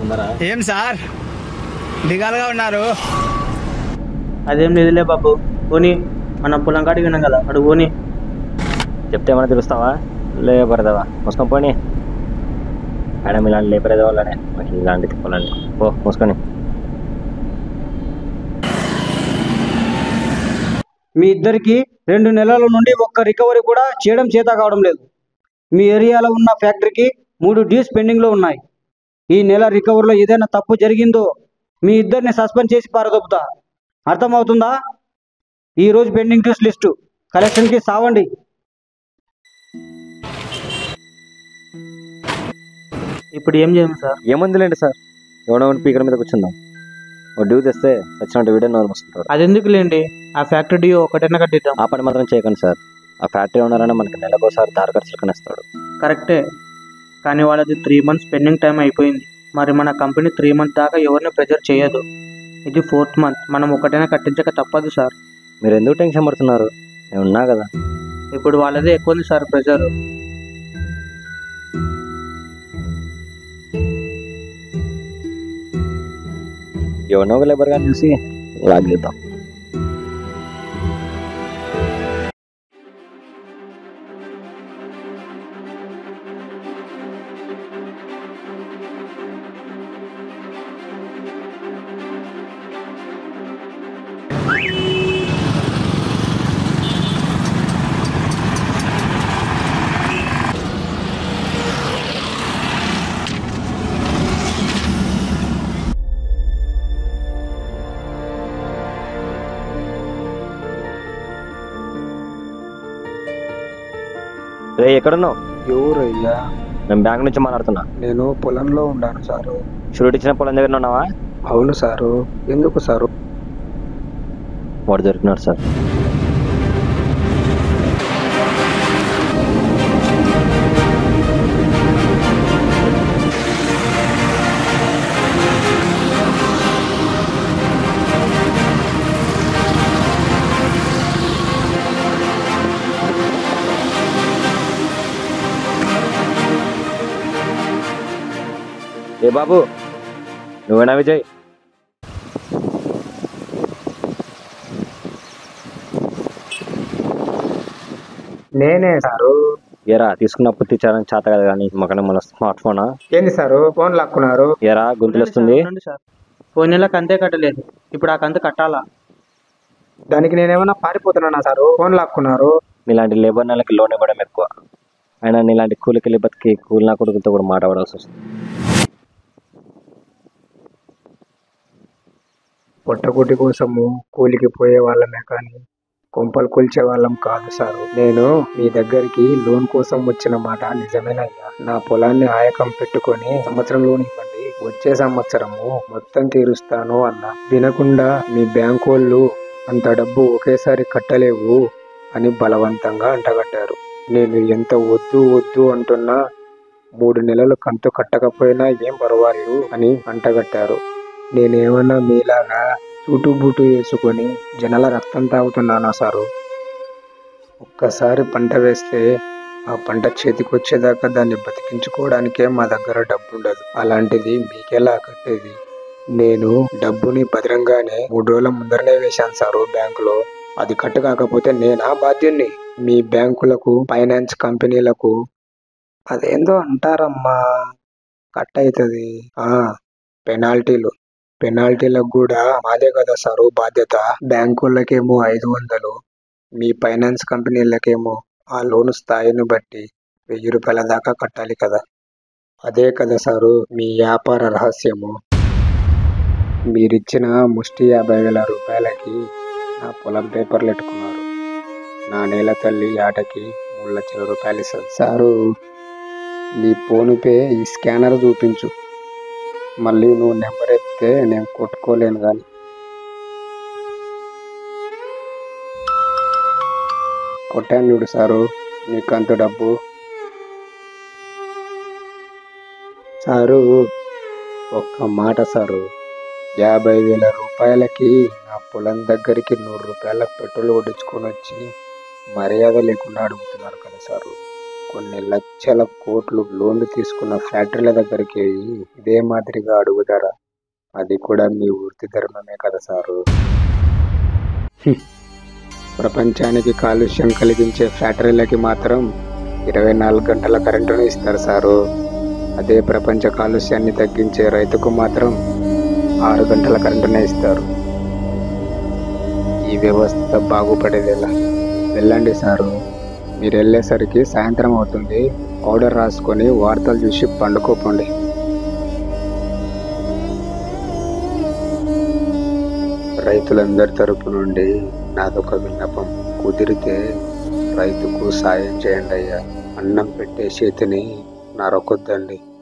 ఉందరా ఏం సార్ దిగాలుగా ఉన్నారు అదేం లేదులే బాబు పోనీ మన పొలం కాడికి విన్నాం కదా అడు పోనీ చెప్తే ఏమైనా తెలుస్తావా లేబరదవా మూసుకొని పోనీ మేడం ఇలాంటి లేబర్ వాళ్ళనే మాకు ఇలాంటి తిప్పాలండి పో మూసుకొని మీ ఇద్దరికి రెండు నెలల నుండి ఒక్క రికవరీ కూడా చేయడం చేత కావడం లేదు మీ ఏరియాలో ఉన్న ఫ్యాక్టరీకి మూడు డ్యూస్ పెండింగ్లో ఉన్నాయి ఈ నెల రికవరీలో ఏదైనా తప్పు జరిగిందో మీ ఇద్దరిని సస్పెండ్ చేసి పారదొప్పుతా అర్థమవుతుందా ఈ రోజు పెండింగ్ డ్యూస్ లిస్టు కలెక్షన్కి సావండి ఇప్పుడు ఏం చేయము సార్ ఏముందిలేండి సార్ ఎవడో ఒకటి పీకల మీద కూర్చుందాం ఓ డ్యూ తెస్తే వచ్చినట్టు వీడియో నోరు మూసుకుంటారు అదెందుకు లేండి ఆ ఫ్యాక్టరీ డ్యూ ఒకటైనా కట్టిద్దాం ఆ పని మాత్రం చేయకండి సార్ ఆ ఫ్యాక్టరీ ఓనర్ మనకి నెలకోసారి దారి ఖర్చులు కనిస్తాడు కరెక్టే కానీ వాళ్ళది త్రీ మంత్స్ పెండింగ్ టైం అయిపోయింది మరి మన కంపెనీ త్రీ మంత్ దాకా ఎవరిని ప్రెజర్ చేయదు ఇది ఫోర్త్ మంత్ మనం ఒకటైనా కట్టించక తప్పదు సార్ మీరు ఎందుకు టెన్షన్ పడుతున్నారు నేను ఉన్నా కదా ఇప్పుడు వాళ్ళదే ఎక్కువ ఉంది సార్ ప్రెజర్ ఎవరినో ఒక లేబర్ గాని చూసి లాగేద్దాం రే ఎక్కడున్నావు ఎవరయ్యా నేను బ్యాంక్ నుంచి మాట్లాడుతున్నా నేను పొలంలో ఉన్నాను సారు షూరిటీ ఇచ్చిన పొలం దగ్గర ఉన్నావా అవును సారు ఎందుకు సారు వాడు దొరికినాడు సార్ ఏ బాబు నువ్వేనా విజయ్ నేనే సారు ఏరా తీసుకున్న పుత్తి ఇచ్చారని చేత కదా కానీ మొక్కన మన స్మార్ట్ ఫోనా ఏంది సారు ఫోన్ లాక్కున్నారు ఏరా గొంతులు వస్తుంది ఉండండి సార్ పోయిన నెల కంతే కట్టలేదు ఇప్పుడు ఆ కంత కట్టాలా దానికి నేనేమన్నా పారిపోతున్నానా సారు ఫోన్ లాక్కున్నారు ఇలాంటి లేబర్ నెలకి లోన్ ఇవ్వడం ఎక్కువ అయినా ఇలాంటి కూలికి వెళ్ళి బతికి కూలి నా కొడుకులతో కూడా మాట్లాడాల్సి వస్తుంది పొట్టగుడ్డి కోసము కూలికి పోయే వాళ్ళమే కానీ కొంపలు కూల్చే వాళ్ళం కాదు సారు నేను మీ దగ్గరికి లోన్ కోసం వచ్చిన మాట నిజమేనయ్యా నా పొలాన్ని ఆయకం పెట్టుకొని సంవత్సరం లోన్ ఇవ్వండి వచ్చే సంవత్సరము మొత్తం తీరుస్తాను అన్న వినకుండా మీ బ్యాంకు వాళ్ళు అంత డబ్బు ఒకేసారి కట్టలేవు అని బలవంతంగా అంటగట్టారు నేను ఎంత వద్దు వద్దు అంటున్నా మూడు నెలలు కంతు కట్టకపోయినా ఏం పర్వాలేదు అని అంటగట్టారు నేనేమన్నా మీలాగా సూటు బూటు వేసుకొని జనాల రక్తం తాగుతున్నానా సారు ఒక్కసారి పంట వేస్తే ఆ పంట చేతికి వచ్చేదాకా దాన్ని బతికించుకోవడానికే మా దగ్గర డబ్బు ఉండదు అలాంటిది మీకెలా కట్టేది నేను డబ్బుని భద్రంగానే మూడు రోజుల ముందరనే వేశాను సారు బ్యాంకులో అది కట్టు కాకపోతే నేనా బాధ్యుణ్ణి మీ బ్యాంకులకు ఫైనాన్స్ కంపెనీలకు అదేందో అంటారమ్మా కట్ అవుతుంది ఆ పెనాల్టీలు పెనాల్టీలకు కూడా మాదే కదా సారు బాధ్యత బ్యాంకులకేమో ఐదు వందలు మీ ఫైనాన్స్ కంపెనీలకేమో ఆ లోన్ స్థాయిని బట్టి వెయ్యి రూపాయల దాకా కట్టాలి కదా అదే కదా సారు మీ వ్యాపార రహస్యము మీరిచ్చిన ముష్టి యాభై వేల రూపాయలకి నా పొలం పేపర్లు ఎట్టుకున్నారు నా నేల తల్లి ఆటకి మూడు లక్షల రూపాయలు ఇస్తుంది సారు నీ ఫోన్పే ఈ స్కానర్ చూపించు మళ్ళీ నువ్వు నెంబర్ ఎత్తే నేను కొట్టుకోలేను కానీ కొట్టాను చూడు సారు నీకు అంత డబ్బు సారు ఒక్క మాట సారు యాభై వేల రూపాయలకి నా పొలం దగ్గరికి నూరు రూపాయల పెట్రోల్ కొట్టించుకొని వచ్చి మర్యాద లేకుండా అడుగుతున్నారు కదా సారు కొన్ని లక్షల కోట్లు లోన్లు తీసుకున్న ఫ్యాక్టరీల దగ్గరికి వెళ్ళి ఇదే మాదిరిగా అడుగుతారా అది కూడా మీ వృత్తి ధర్మమే కదా సారు హ్మ్. ప్రపంచానికి కాలుష్యం కలిగించే ఫ్యాక్టరీలకి మాత్రం ఇరవై నాలుగు గంటల కరెంటును ఇస్తారు సారు అదే ప్రపంచ కాలుష్యాన్ని తగ్గించే రైతుకు మాత్రం ఆరు గంటల కరెంటునే ఇస్తారు ఈ వ్యవస్థ బాగుపడేదేలా వెళ్ళండి సారు మీరు వెళ్ళేసరికి సాయంత్రం అవుతుంది ఆర్డర్ రాసుకొని వార్తలు చూసి పండుకోపోండి రైతులందరి తరపు నుండి నాదొక విన్నపం కుదిరితే రైతుకు సాయం చేయండి అయ్యా అన్నం పెట్టే చేతిని నరకొద్దండి